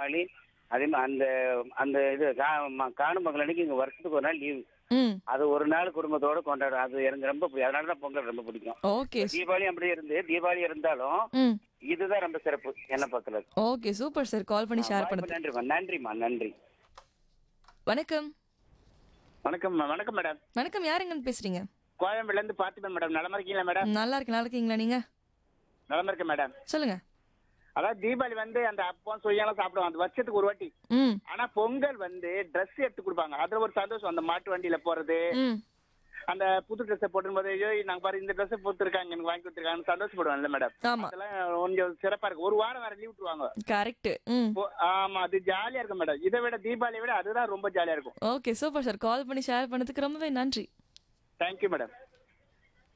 தீபாவளி அதே மாதிரி அந்த அந்த இது கா- ம- காணும் பொங்கல் அன்னைக்கு இங்க வருஷத்துக்கு ஒரு நாள் லீவு ம் அது ஒரு நாள் குடும்பத்தோட கொண்டாடும் அது எனக்கு ரொம்ப பிடிக்கும் அதனால தான் பொங்கல் ரொம்ப பிடிக்கும் ஓகே தீபாவளி அப்படி இருந்து தீபாவளி இருந்தாலும் ம் இதுதான் ரொம்ப சிறப்பு என்ன பக்கத்துல ஓகே சூப்பர் சார் கால் பண்ணி ஷேர் பண்ணது நன்றிம்மா நன்றிம்மா நன்றி வணக்கம் வணக்கம் வணக்கம் மேடம் வணக்கம் யாருங்கன்னு பேசுறீங்க கோயம்புல இருந்து பார்த்துப்பேன் மேடம் நலமா இருக்கீங்களா மேடம் நல்லா இருக்கு நல்லா இருக்கீங்களா நீங்க நலமா இருக்கேன் மேடம் சொல்லுங்க அதாவது தீபாவளி வந்து அந்த அப்பம் சுயெல்லாம் சாப்பிடுவோம் அந்த வருஷத்துக்கு ஒரு வாட்டி ம் ஆனா பொங்கல் வந்து Dress எடுத்து கொடுப்பாங்க அதுல ஒரு சந்தோஷம் அந்த மாட்டு வண்டியில போறது ம் அந்த புது ட்ரெஸ் போடும்போது ஐயோ நாங்க பாரு இந்த ட்ரெஸ் போட்டுருக்காங்க எனக்கு வாங்கி கொடுத்துருக்காங்க சந்தோஷப்படுவாங்கல்ல மேடம் ஆமா அதெல்லாம் கொஞ்சம் சிறப்பா இருக்கு ஒரு வாரம் வேற லீவ் விட்டுருவாங்க கரெக்ட் ம் ஓ, ஆமா அது ஜாலியா இருக்கும் மேடம் இதை விட தீபாவளியை விட அதுதான் ரொம்ப ஜாலியா இருக்கும் ஓகே சூப்பர் சார் கால் பண்ணி ஷேர் பண்ணதுக்கு ரொம்பவே நன்றி தேங்க்யூ மேடம்